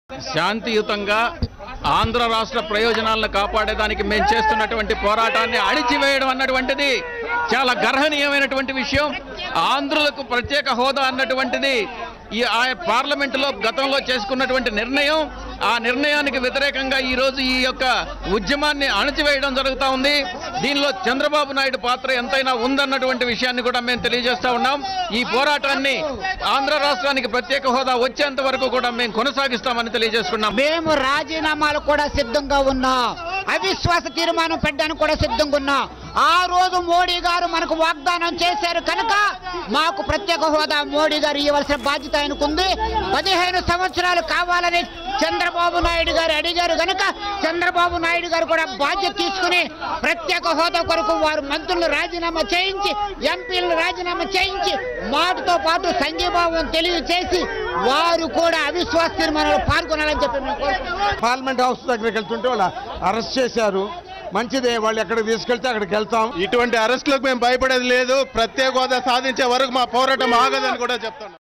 శాంతియుతంగా ఆంధ్ర రాష్ట్ర ప్రయోజనాలను కాపాడేదానికి మేము చేస్తున్నటువంటి పోరాటాన్ని అణిచివేయడం అన్నటువంటిది చాలా గర్హనీయమైనటువంటి విషయం ఆంధ్రులకు ప్రత్యేక హోదా అన్నటువంటిది ఈ ఆ పార్లమెంటులో గతంలో చేసుకున్నటువంటి నిర్ణయం ఆ నిర్ణయానికి వ్యతిరేకంగా ఈ రోజు ఈ యొక్క ఉద్యమాన్ని అణచివేయడం జరుగుతూ ఉంది దీనిలో చంద్రబాబు నాయుడు పాత్ర ఎంతైనా ఉందన్నటువంటి విషయాన్ని కూడా మేము తెలియజేస్తా ఉన్నాం ఈ పోరాటాన్ని ఆంధ్ర రాష్ట్రానికి ప్రత్యేక హోదా వచ్చేంత వరకు కూడా మేము కొనసాగిస్తామని తెలియజేసుకున్నాం మేము రాజీనామాలు కూడా సిద్ధంగా ఉన్నాం అవిశ్వాస తీర్మానం పెట్టడానికి కూడా సిద్ధంగా ఉన్నాం ఆ రోజు మోడీ గారు మనకు వాగ్దానం చేశారు కనుక మాకు ప్రత్యేక హోదా మోడీ గారు ఇవ్వాల్సిన బాధ్యత ఆయనకుంది పదిహేను సంవత్సరాలు కావాలని చంద్రబాబు నాయుడు గారు అడిగారు కనుక చంద్రబాబు నాయుడు గారు కూడా బాధ్యత తీసుకుని ప్రత్యేక హోదా కొరకు వారు మంత్రులు రాజీనామా చేయించి ఎంపీలను రాజీనామా చేయించి మాటతో పాటు సంఘీభావం తెలియజేసి వారు కూడా అవిశ్వాస తీర్మానంలో పాల్గొనాలని చెప్పి మేము కోరుకుంటున్నాం. పార్లమెంట్ హౌస్ దగ్గరికి వెళ్తుంటే వాళ్ళు అరెస్ట్ చేశారు మంచిదే వాళ్ళు ఎక్కడికి తీసుకెళ్తే అక్కడికి వెళ్తాం ఇటువంటి అరెస్టులకు మేము భయపడేది లేదు ప్రత్యేక హోదా సాధించే వరకు మా పోరాటం ఆగదని కూడా చెప్తున్నాం